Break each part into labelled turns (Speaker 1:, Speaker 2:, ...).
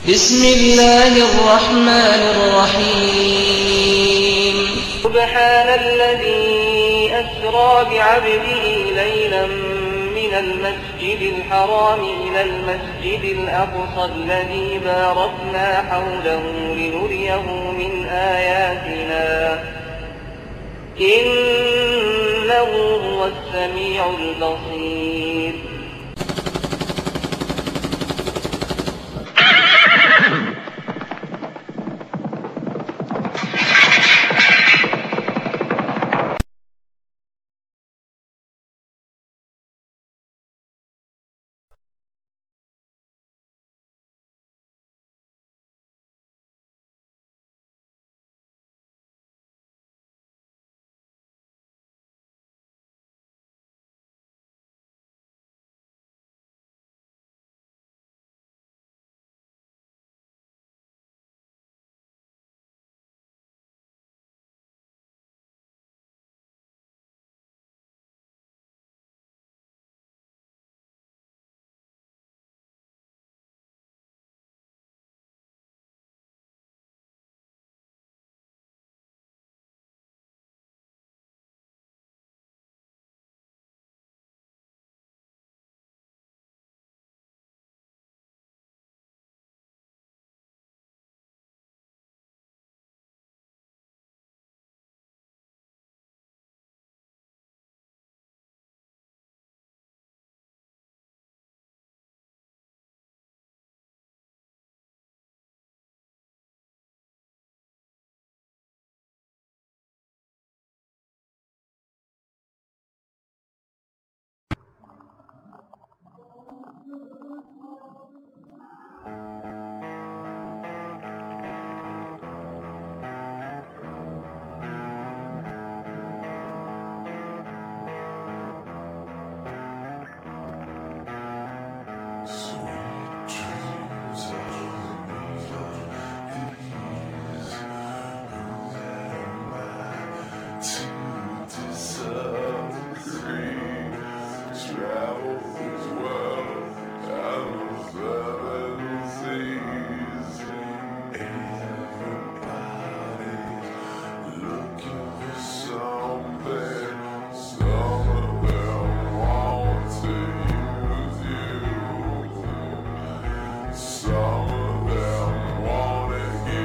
Speaker 1: بسم الله الرحمن الرحيم
Speaker 2: سبحان الذي أسرى بعبده ليلا من المسجد الحرام إلى المسجد الأقصى الذي باركنا حوله لنريه من آياتنا إنه هو السميع البصير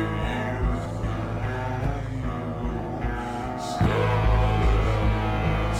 Speaker 3: Some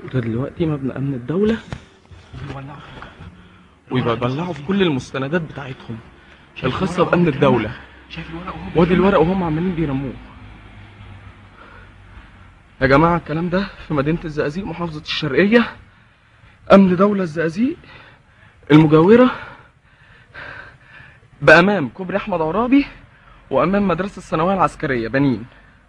Speaker 3: ده دلوقتي مبنى امن الدوله ويبقى يبلعوا في كل المستندات بتاعتهم الخاصه بامن الدوله
Speaker 4: شايف الورق وهو
Speaker 3: وادي الورق وهم عمالين بيرموه يا جماعه الكلام ده في مدينه الزقازيق محافظه الشرقيه امن دوله الزقازيق المجاوره بامام كوبري احمد عرابي وامام مدرسه الثانويه العسكريه بنين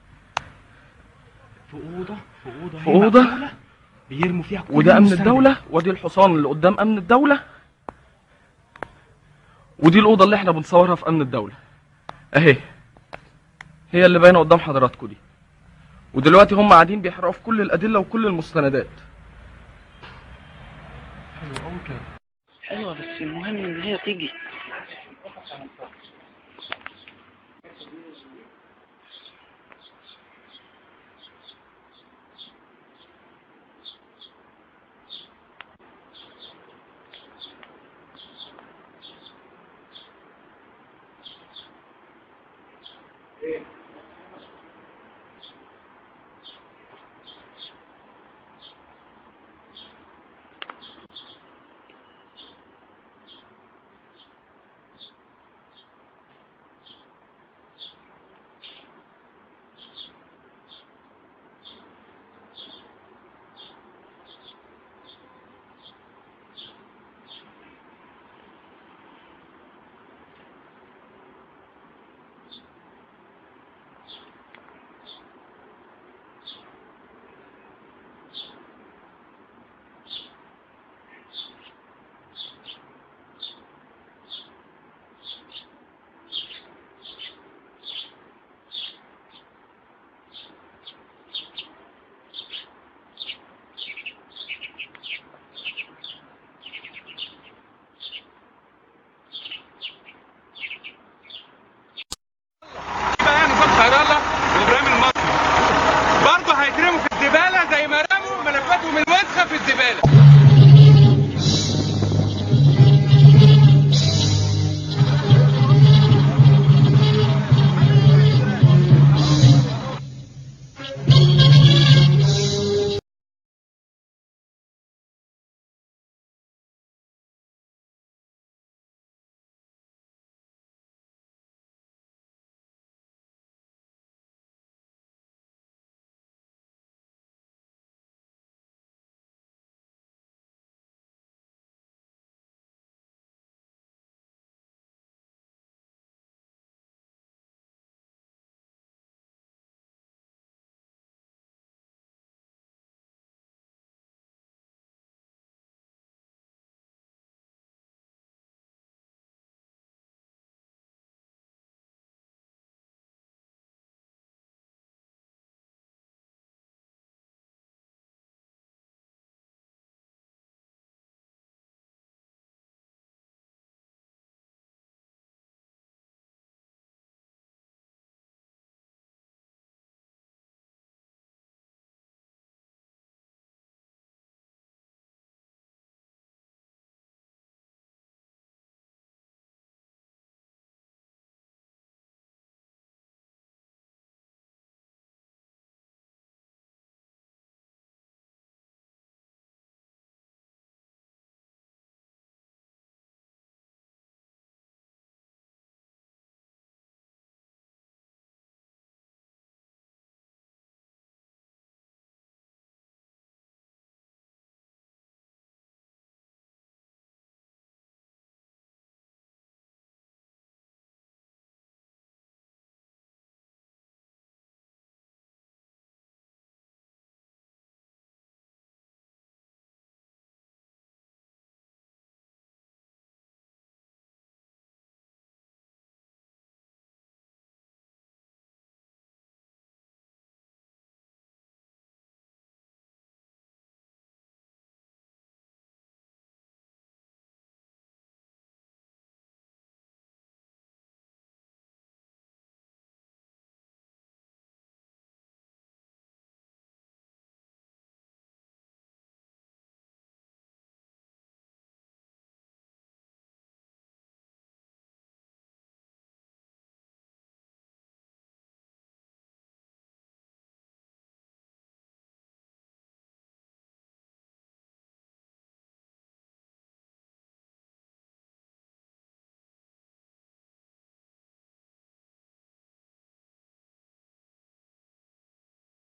Speaker 4: في اوضه في اوضه
Speaker 3: في
Speaker 4: هي
Speaker 3: أوضة.
Speaker 4: مقفولة، بيرموا فيها كل
Speaker 3: وده امن
Speaker 4: المستندات.
Speaker 3: الدوله وادي الحصان اللي قدام امن الدوله ودي الاوضه اللي احنا بنصورها في امن الدوله اهي هي اللي باينه قدام حضراتكم دي ودلوقتي هم قاعدين بيحرقوا في كل الادله وكل المستندات
Speaker 2: ايوه بس المهم ان هي تيجي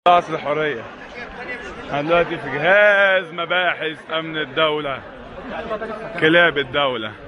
Speaker 5: راس الحرية احنا دلوقتي في جهاز مباحث امن الدولة كلاب الدولة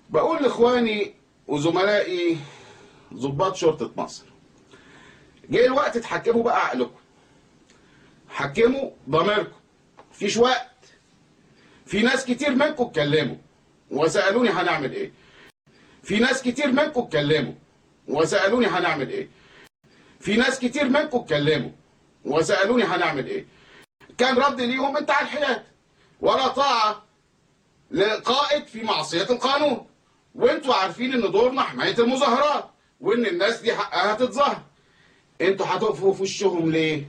Speaker 6: بقول لاخواني وزملائي ضباط شرطة مصر جه الوقت تحكموا بقى عقلكم حكموا ضميركم مفيش وقت في ناس كتير منكم اتكلموا وسألوني هنعمل ايه في ناس كتير منكم اتكلموا وسألوني هنعمل ايه في ناس كتير منكم اتكلموا وسألوني هنعمل ايه كان رد ليهم انت على الحياد ولا طاعة لقائد في معصية القانون وانتوا عارفين ان دورنا حماية المظاهرات وان الناس دي حقها تتظاهر انتوا هتقفوا في وشهم ليه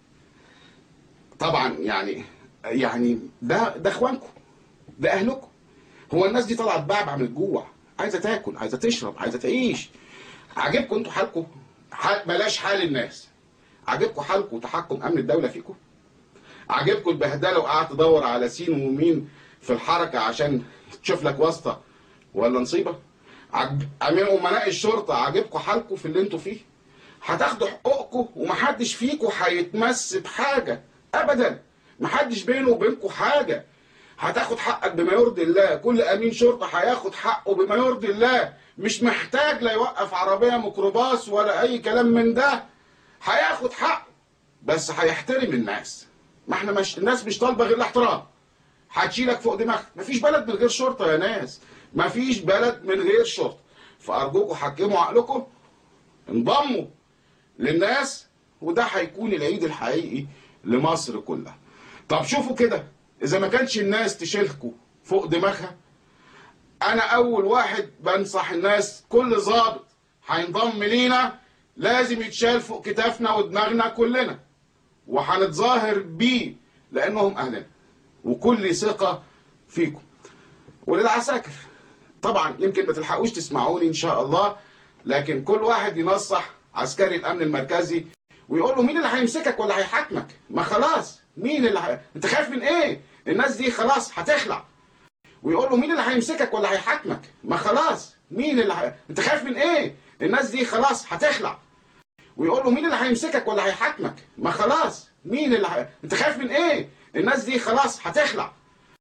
Speaker 6: طبعا يعني يعني ده ده اخوانكم ده اهلكم هو الناس دي طلعت بعبع من الجوع عايزه تاكل عايزه تشرب عايزه تعيش عاجبكم انتوا حالكم حال بلاش حال الناس عاجبكم حالكم تحكم امن الدوله فيكم عاجبكم البهدله وقعدت تدور على سين ومين في الحركه عشان تشوف لك واسطه ولا نصيبه عجب امير امناء الشرطه عاجبكم حالكم في اللي انتوا فيه هتاخدوا حقوقكم ومحدش فيكم هيتمس بحاجه ابدا محدش بينه وبينكم حاجه هتاخد حقك بما يرضي الله كل امين شرطه هياخد حقه بما يرضي الله مش محتاج لا يوقف عربيه ميكروباص ولا اي كلام من ده هياخد حقه بس هيحترم الناس ما احنا مش الناس مش طالبه غير الاحترام هتشيلك فوق دماغك مفيش بلد من غير شرطه يا ناس مفيش بلد من غير شرطه فارجوكم حكموا عقلكم انضموا للناس وده هيكون العيد الحقيقي لمصر كلها طب شوفوا كده اذا ما كانش الناس تشيلكوا فوق دماغها انا اول واحد بنصح الناس كل ضابط هينضم لينا لازم يتشال فوق كتافنا ودماغنا كلنا وهنتظاهر بيه لانهم اهلنا وكل ثقه فيكم وللعساكر طبعا يمكن ما تلحقوش تسمعوني ان شاء الله لكن كل واحد ينصح عسكري الامن المركزي ويقول له مين اللي هيمسكك ولا هيحاكمك ما خلاص مين اللي ه... انت خايف من ايه الناس دي خلاص هتخلع ويقول له مين اللي هيمسكك ولا هيحاكمك ما خلاص مين اللي ه... انت خايف من ايه الناس دي خلاص هتخلع ويقول له مين اللي هيمسكك ولا هيحاكمك ما خلاص مين اللي ه... انت خايف من ايه الناس دي خلاص هتخلع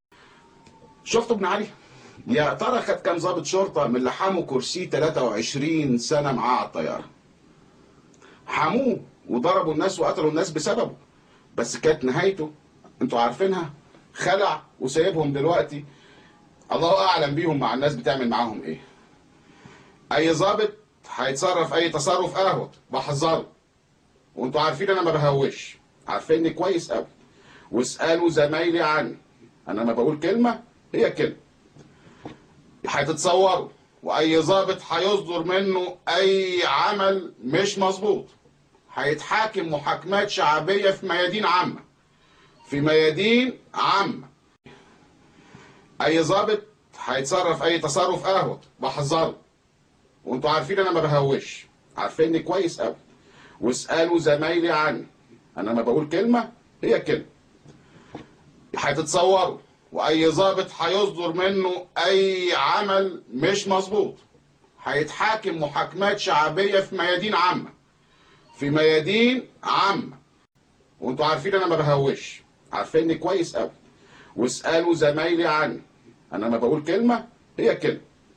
Speaker 6: شفتوا ابن علي يا ترى خد كام ضابط شرطه من اللي حموا كرسي 23 سنه معاه على الطياره حموه وضربوا الناس وقتلوا الناس بسببه بس كانت نهايته انتوا عارفينها خلع وسايبهم دلوقتي الله اعلم بيهم مع الناس بتعمل معاهم ايه اي ضابط هيتصرف اي تصرف اهوت بحذره وانتوا عارفين انا ما بهوش عارفيني كويس قوي واسالوا زمايلي عني انا ما بقول كلمه هي كلمه هتتصوروا واي ضابط هيصدر منه اي عمل مش مظبوط هيتحاكم محاكمات شعبيه في ميادين عامه في ميادين عامه اي ضابط هيتصرف اي تصرف اهوت بحذره وانتوا عارفين انا ما بهوش عارفيني كويس قوي واسالوا زمايلي عني انا ما بقول كلمه هي كلمه هتتصوروا واي ضابط هيصدر منه اي عمل مش مظبوط هيتحاكم محاكمات شعبيه في ميادين عامه في ميادين عامه وانتوا عارفين انا ما بهوش عارفيني كويس قوي واسالوا زمايلي عني انا ما بقول كلمه هي كلمه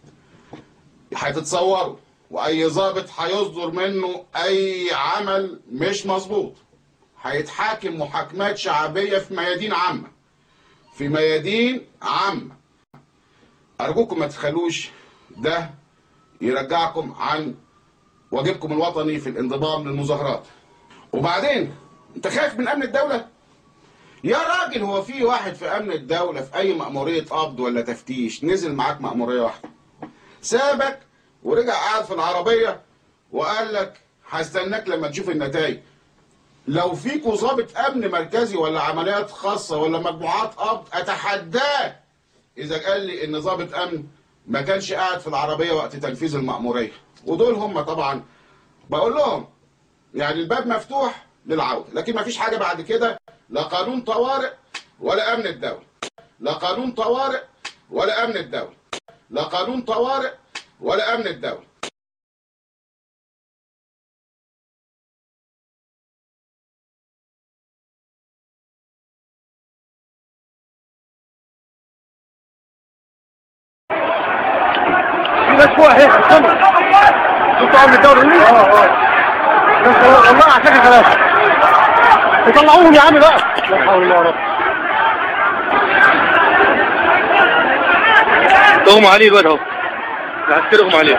Speaker 6: هتتصوروا واي ضابط هيصدر منه اي عمل مش مظبوط هيتحاكم محاكمات شعبيه في ميادين عامه في ميادين عامه ارجوكم ما تخلوش ده يرجعكم عن واجبكم الوطني في الانضمام للمظاهرات وبعدين انت خايف من امن الدوله يا راجل هو في واحد في امن الدوله في اي مأمورية قبض ولا تفتيش نزل معاك مأمورية واحدة سابك ورجع قاعد في العربية وقال لك هستناك لما تشوف النتائج لو فيكوا ضابط امن مركزي ولا عمليات خاصة ولا مجموعات قبض اتحداه اذا قال لي ان ضابط امن ما كانش قاعد في العربية وقت تنفيذ المأمورية ودول هم طبعا بقول لهم يعني الباب مفتوح للعودة لكن ما فيش حاجة بعد كده لا قانون طوارئ ولا امن الدولة لا قانون طوارئ ولا امن الدولة لا قانون طوارئ ولا امن الدولة
Speaker 7: فوق اهي السما شفتوا عامل الدوري مين؟ اه اه بس والله على فكره خلاص يطلعوهم يا عم بقى لا حول الله يا رب
Speaker 8: اغمى عليه الواد اهو العسكري اغمى عليه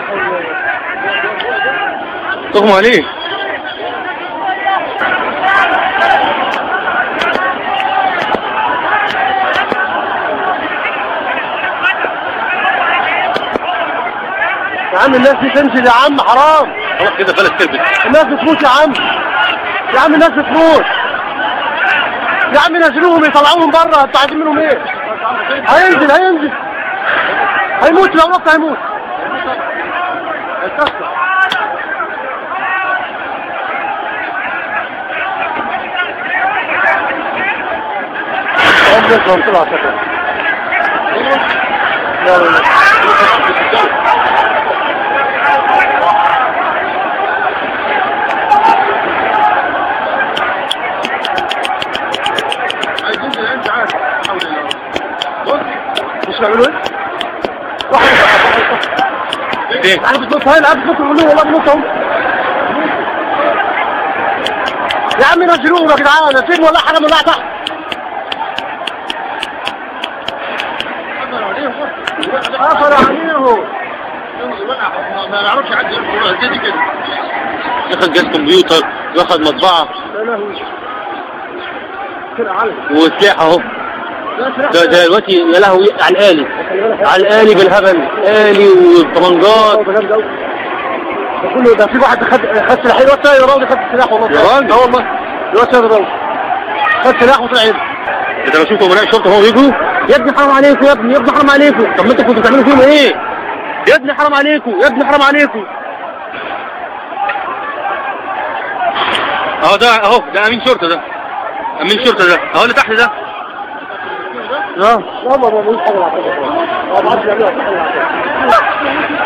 Speaker 8: اغمى عليه
Speaker 7: يا عم الناس دي تنزل يا عم حرام
Speaker 8: خلاص كده بلاش تلبس
Speaker 7: الناس بتموت يا عم يا عم الناس بتموت يا عم نزلوهم يطلعوهم بره انتوا عايزين منهم ايه؟ هينزل هينزل هيموت لو نط هيموت هيتكسر هم طلع شكل لا لا لا مش بيعملوا ايه؟
Speaker 8: ايه
Speaker 7: عارف بتنط هاي عارف بتنط يقولوا والله بنط اهو يا عم نزلوهم يا جدعان فين ولا حاجه من تحت قفل عليهم ما يعرفش حد زي كده
Speaker 8: ياخد جهاز كمبيوتر ياخد مطبعه
Speaker 7: يا لهوي كده علم
Speaker 8: وسلاح اهو ده ده دلوقتي يا لهوي على الآلي على الآلي بالهبل آلي وطمنجات
Speaker 7: ده جامد قوي ده كله ده في واحد خد خد سلاح الواد سيد راضي خد سلاح والله
Speaker 8: يا راجل.
Speaker 7: اه والله الواد سيد راضي خد سلاح وطلع يجري
Speaker 8: انت لو شفتوا مناء الشرطه هو يجروا يا ابني حرام عليكم يا ابني يا ابني حرام عليكم طب ما انتوا كنتوا بتعملوا فيهم ايه؟ يا ابني حرام عليكم يا ابني حرام عليكم اهو ده اهو ده امين شرطه ده امين شرطه ده اهو اللي تحت ده
Speaker 7: اه لا ما بيعملوش حاجه على فكره ما بعرفش يعملوا حاجه على فكره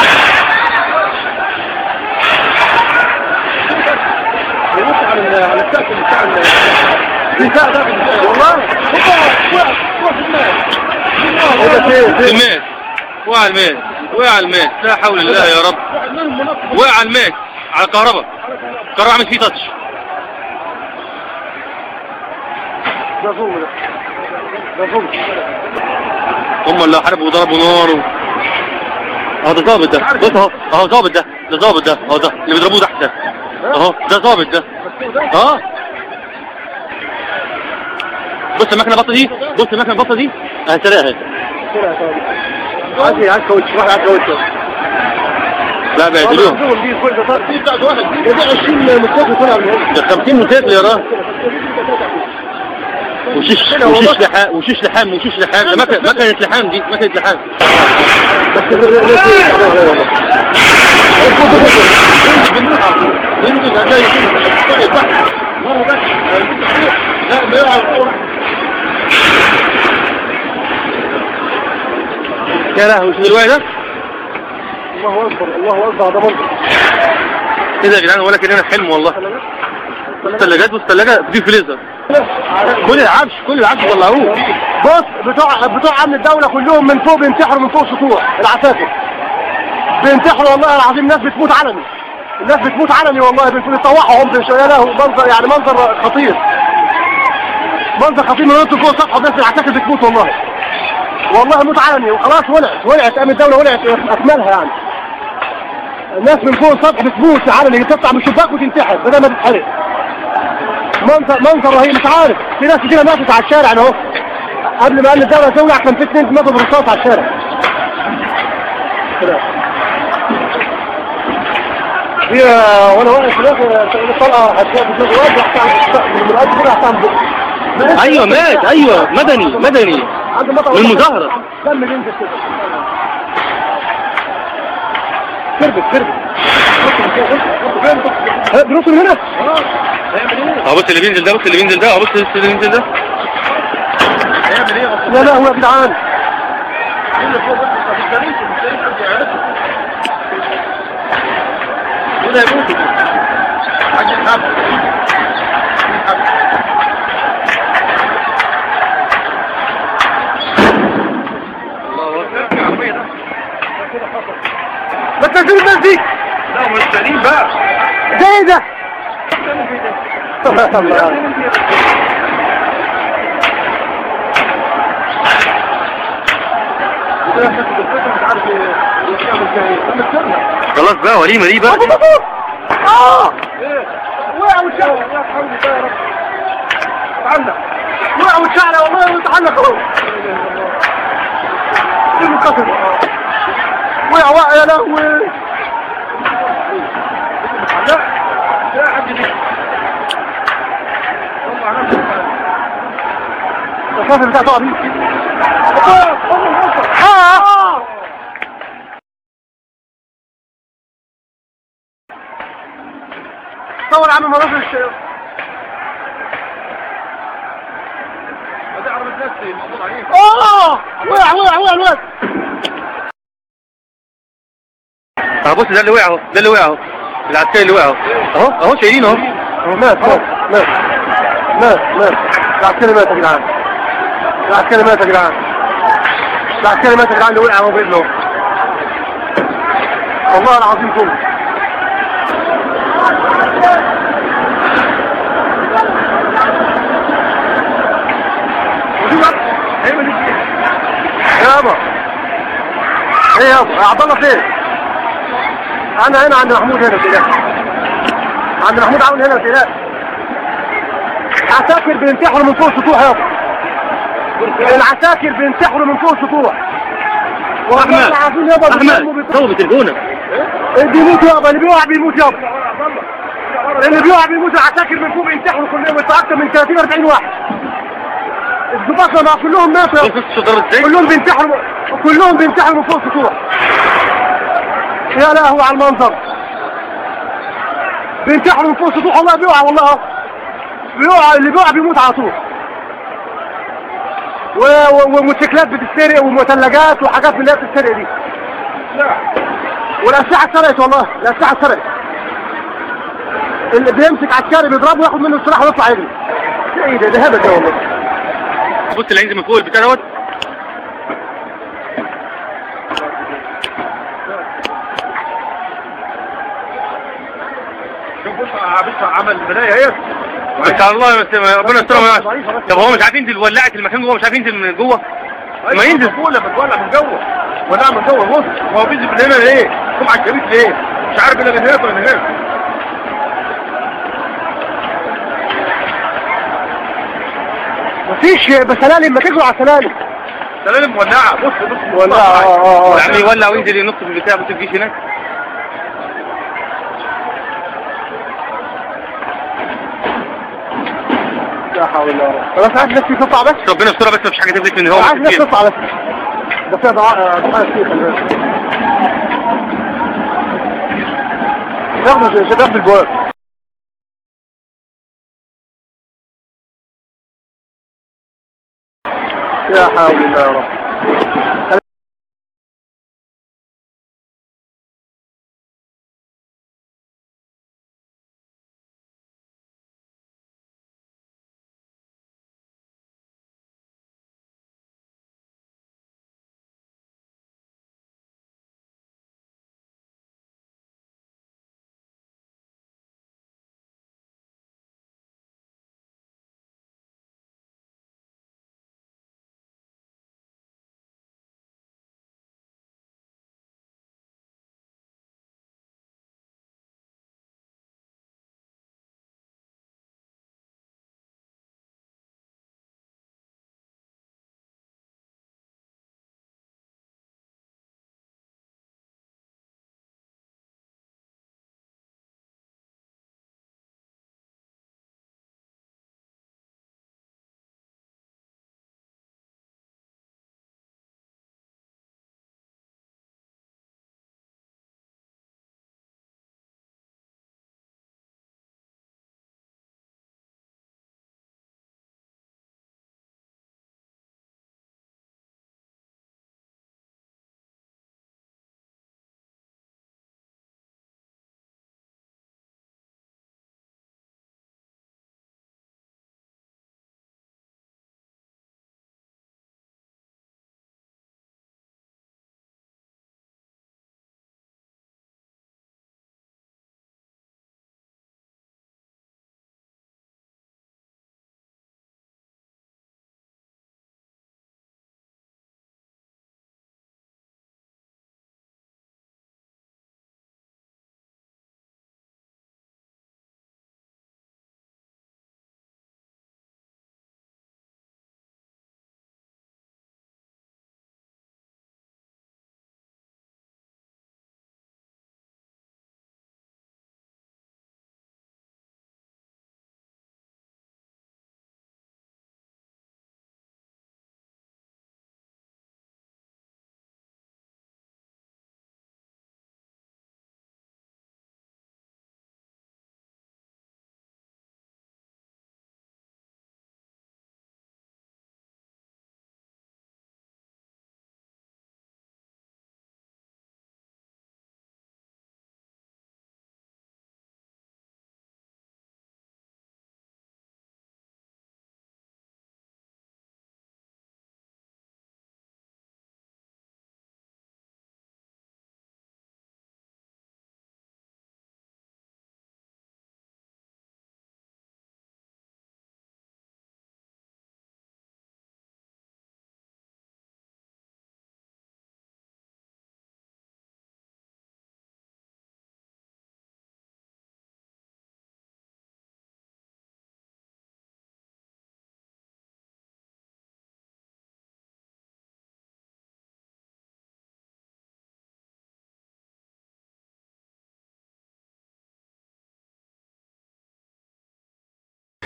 Speaker 7: يبص على ال- على السقف بتاع ال- البتاع ده والله وقع وقع وقع في الماء ايه ده فين فين
Speaker 8: الماس وقع الماس وقع الماس لا حول الله يا رب وقع الماس على الكهرباء الكهرباء عمل فيه تاتش
Speaker 7: ده فوق ده ده فوق
Speaker 8: هم اللي حاربوا وضربوا نار و... اهو ده ظابط ده بص اهو اهو ظابط ده ده ظابط ده اهو ده اللي بيضربوه تحت ده اهو ده ظابط ده اه بص المكنه البطه دي بص المكنه البطه دي اهي سرقها اهي
Speaker 7: عادي عاد كوتش واحد عاد كوتش
Speaker 8: لا بيعدلوها
Speaker 7: دي كل ده دي بتاعت واحد دي 20 متر طلع من هنا
Speaker 8: ده 50 موتوسيكل يا راجل وشيش وشيش لحام وشيش لحام وشيش لحام ده مكنه مكنه لحام دي مكنه لحام يا لهوي شوف الوعي ده
Speaker 7: الله اكبر الله اكبر ده منظر
Speaker 8: ايه ده يا جدعان ولا كده حلم والله الثلاجات والثلاجه دي فريزر كل العفش كل العفش طلعوه
Speaker 7: بص بتوع بتوع امن الدوله كلهم من فوق بينتحروا من فوق سطوح العساكر بينتحروا والله العظيم الناس بتموت علني الناس بتموت علني والله بيت- بيطوحوا هم يا له منظر يعني منظر خطير منظر خطير من انتوا فوق سطح الناس العساكر بتموت والله والله موت علني وخلاص ولعت ولعت امن الدوله ولعت اكملها يعني الناس من فوق السطح بتموت علني تطلع من الشباك وتنتحر بدل ما تتحرق منظر منظر رهيب مش عارف في ناس كتير ماتت على الشارع أنا اهو قبل ما امن الدوله تولع كان في اثنين ماتوا بالرصاص على الشارع كده. في وانا واقف هناك طلقه هتلاقي في الواد راح تعمل من الارض كده راح تعمل
Speaker 8: ايوه مات ايوه مدني مدني
Speaker 7: عند مطر
Speaker 8: من المظاهرة.
Speaker 7: دم ينزل كده كربت كربت بنوصل من هنا
Speaker 8: اهو بص اللي بينزل ده بص اللي بينزل ده اهو بص اللي بينزل ده
Speaker 7: يا لهوي يا جدعان فين الناس دي؟
Speaker 5: لا مش سليم بقى
Speaker 7: ده ايه ده؟ الله.
Speaker 8: خلاص بقى وليمه دي بقى
Speaker 7: اه وقع واتشعل وقع واتشعل والله واتعلق اهو ايه المنقسم وقع وقع يا لهوي لا لا حد دي الرصاصة بتاعته تقع بيه اه صور عم مناظر الشيء اه وقع وقع وقع الواد
Speaker 8: اه بص ده اللي وقع اهو ده اللي وقع اهو العسكري اللي وقع اهو اهو اهو شايلينه اهو
Speaker 7: مات مات مات مات مات العسكري مات يا جدعان العسكري مات يا جدعان العسكري مات يا جدعان اللي وقع اهو بإذنه والله العظيم كله يابا ايه يابا يا عبد الله فين؟ انا هنا عند محمود هنا في عند محمود عون هنا في الهلال عساكر بينتحروا من فوق السطوح يابا العساكر بينتحروا من فوق السطوح والله
Speaker 8: أحمد.
Speaker 7: العظيم يابا
Speaker 8: احمد
Speaker 7: بيسموا بيت-
Speaker 8: ضرب تليفونك
Speaker 7: اللي بيموت يابا اللي بيقع بيموت يابا اللي بيقع بيموت العساكر من فوق بينتحروا كل يوم اكتر من 30 40 واحد الضباط مع كلهم ماتوا
Speaker 8: بص
Speaker 7: يابا
Speaker 8: بص شو ضرب ازاي
Speaker 7: كلهم بينتحروا كلهم بينتحروا من فوق السطوح يا لهوي على المنظر بينتحروا من فوق السطوح والله بيقع والله اهو بيقع اللي بيقع بيموت على طول و- و- وموتوسيكلات بتتسرق ومثلجات وحاجات من اللي هي بتتسرق دي والاسلحه اتسرقت والله الاسلحه اتسرقت اللي بيمسك عسكري بيضربه ياخد منه السلاح ويطلع يجري ايه ده ده هبل ده والله
Speaker 8: بص اللي هينزل من فوق البتاع دوت
Speaker 5: شوف بص بص عمل البدايه اهي
Speaker 8: بس على الله بس ربنا يستر طب هو مش عارف ينزل ولعت المكان جوه مش عارف ينزل من جوه ما ينزل
Speaker 5: مقفوله بتولع من جوه ولع من جوه بص هو بينزل من هنا ليه؟ سمع الكبير ليه؟ مش عارف الا من هنا ولا من هنا
Speaker 7: مفيش بسلالم ما تجروا على سلالم
Speaker 5: سلالم مولعه بص بص
Speaker 7: ولا اه اه
Speaker 8: يا عم يولع وينزل ينط في البتاع بص الجيش هناك
Speaker 7: لا حول الله انا عايز نفسي تطلع بس
Speaker 8: ربنا يستر بس مفيش حاجه تفلت من هو
Speaker 7: عايز
Speaker 8: ماسك
Speaker 7: نفسي
Speaker 8: فيها.
Speaker 7: تطلع بس ده فيها دعاء دعاء كتير خلي بالك ياخدوا شباب بالجواب يا حول الله يا رب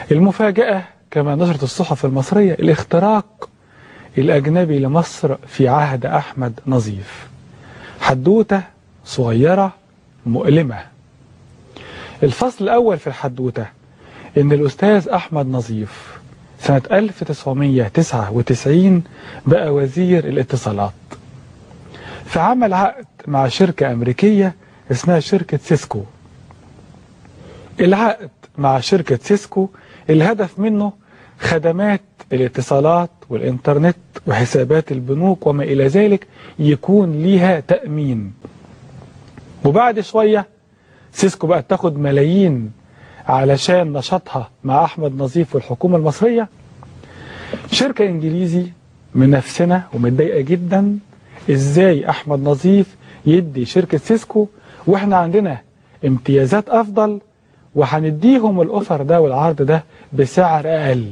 Speaker 9: المفاجأة كما نشرت الصحف المصرية الاختراق الأجنبي لمصر في عهد أحمد نظيف حدوتة صغيرة مؤلمة الفصل الأول في الحدوتة إن الأستاذ أحمد نظيف سنة 1999 بقى وزير الاتصالات فعمل عقد مع شركة أمريكية اسمها شركة سيسكو العقد مع شركة سيسكو الهدف منه خدمات الاتصالات والإنترنت وحسابات البنوك وما إلى ذلك يكون ليها تأمين وبعد شوية سيسكو بقت تاخد ملايين علشان نشاطها مع أحمد نظيف والحكومة المصرية شركة إنجليزي من نفسنا ومتضايقة جدا إزاي أحمد نظيف يدي شركة سيسكو وإحنا عندنا امتيازات أفضل وهنديهم الأوفر ده والعرض ده بسعر أقل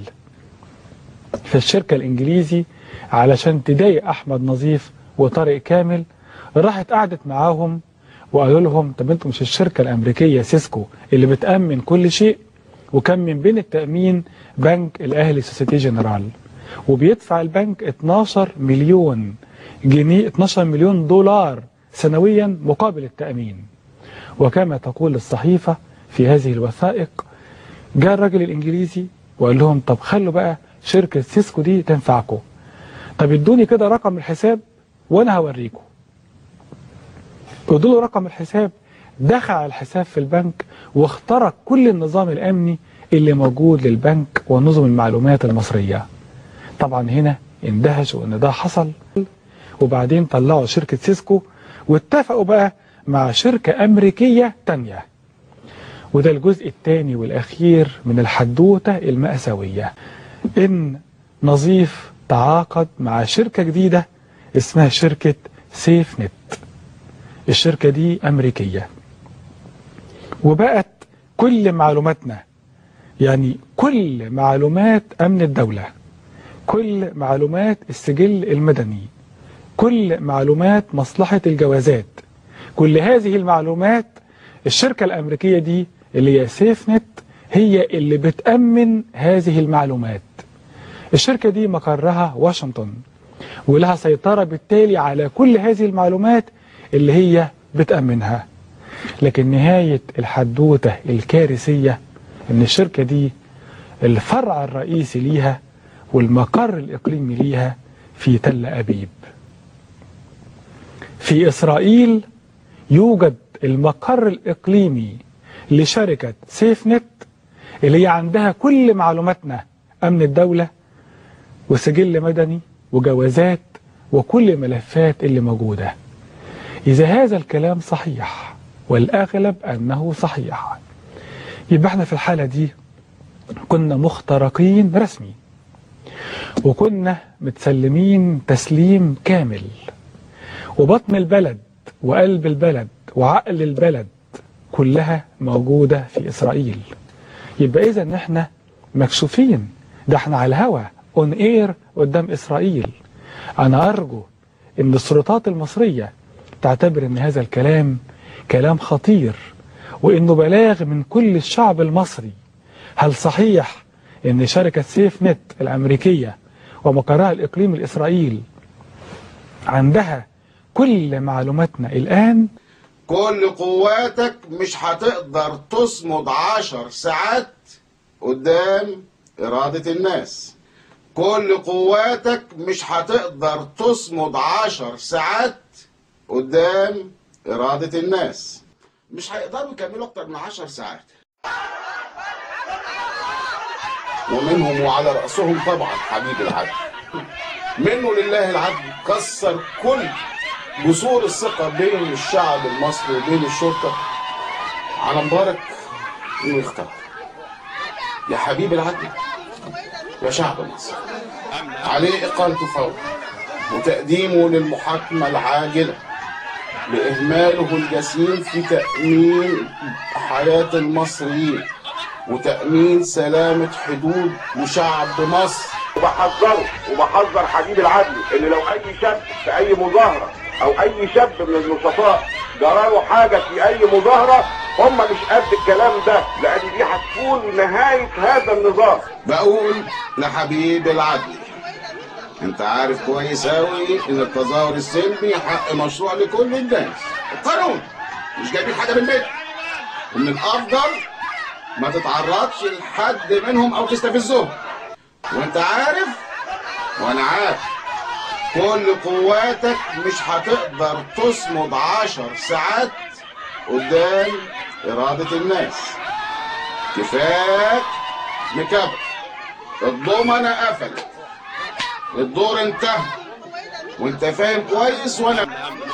Speaker 9: فالشركة الإنجليزي علشان تضايق أحمد نظيف وطارق كامل راحت قعدت معاهم وقالوا لهم طب انتوا مش الشركة الأمريكية سيسكو اللي بتأمن كل شيء وكان من بين التأمين بنك الأهلي سوسيتي جنرال وبيدفع البنك 12 مليون جنيه 12 مليون دولار سنويا مقابل التأمين وكما تقول الصحيفة في هذه الوثائق جاء الراجل الإنجليزي وقال لهم طب خلوا بقى شركة سيسكو دي تنفعكم طب ادوني كده رقم الحساب وانا هوريكم ادوا له رقم الحساب دخل على الحساب في البنك واخترق كل النظام الامني اللي موجود للبنك ونظم المعلومات المصرية طبعا هنا اندهشوا ان ده حصل وبعدين طلعوا شركة سيسكو واتفقوا بقى مع شركة امريكية تانية وده الجزء الثاني والاخير من الحدوتة المأساوية ان نظيف تعاقد مع شركة جديدة اسمها شركة سيف نت الشركة دي أمريكية وبقت كل معلوماتنا يعني كل معلومات أمن الدولة كل معلومات السجل المدني كل معلومات مصلحة الجوازات كل هذه المعلومات الشركة الأمريكية دي اللي هي سيف نت هي اللي بتأمن هذه المعلومات الشركة دي مقرها واشنطن ولها سيطرة بالتالي على كل هذه المعلومات اللي هي بتأمنها لكن نهاية الحدوتة الكارثية ان الشركة دي الفرع الرئيسي ليها والمقر الإقليمي ليها في تل أبيب في إسرائيل يوجد المقر الإقليمي لشركة سيف نت اللي هي عندها كل معلوماتنا أمن الدولة وسجل مدني وجوازات وكل الملفات اللي موجودة إذا هذا الكلام صحيح والأغلب أنه صحيح يبقى احنا في الحالة دي كنا مخترقين رسمي وكنا متسلمين تسليم كامل وبطن البلد وقلب البلد وعقل البلد كلها موجودة في إسرائيل يبقى إذا احنا مكشوفين ده احنا على الهوا اون اير قدام إسرائيل أنا أرجو أن السلطات المصرية تعتبر أن هذا الكلام كلام خطير وأنه بلاغ من كل الشعب المصري هل صحيح أن شركة سيف نت الأمريكية ومقرها الإقليمي الإسرائيل عندها كل معلوماتنا الآن
Speaker 6: كل قواتك مش هتقدر تصمد عشر ساعات قدام إرادة الناس كل قواتك مش هتقدر تصمد عشر ساعات قدام إرادة الناس مش هيقدروا يكملوا أكتر من عشر ساعات ومنهم وعلى رأسهم طبعا حبيب العدل منه لله العدل كسر كل جسور الثقة بين الشعب المصري وبين الشرطة على مبارك انه يختار يا حبيب العدل يا شعب مصر عليه إقالته فورا وتقديمه للمحاكمة العاجلة لإهماله الجسيم في تأمين حياة المصريين وتأمين سلامة حدود وشعب مصر
Speaker 10: وبحذره وبحذر حبيب العدل ان لو اي شاب في اي مظاهره او اي شاب من النشطاء جراله حاجه في اي مظاهره هم مش قد الكلام ده لان دي هتكون نهايه هذا النظام
Speaker 6: بقول لحبيب العدلي انت عارف كويس قوي ان التظاهر السلمي حق مشروع لكل الناس القانون مش جايبين حاجه من البيت ومن الافضل ما تتعرضش لحد منهم او تستفزهم وانت عارف وانا عارف كل قواتك مش هتقدر تصمد عشر ساعات قدام إرادة الناس كفاك مكبر الضمنة قفلت الدور انتهى وانت فاهم كويس وانا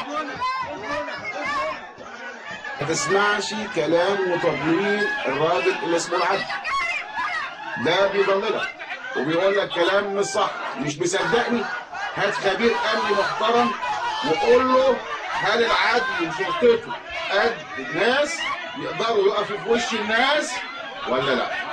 Speaker 6: ما تسمعش كلام وتضليل الراجل اللي اسمه العدل ده بيضللك وبيقول لك كلام مش صح مش مصدقني هات خبير امني محترم وقول له هل العدل وشرطته قد الناس يقدروا يقفوا في وش الناس ولا لا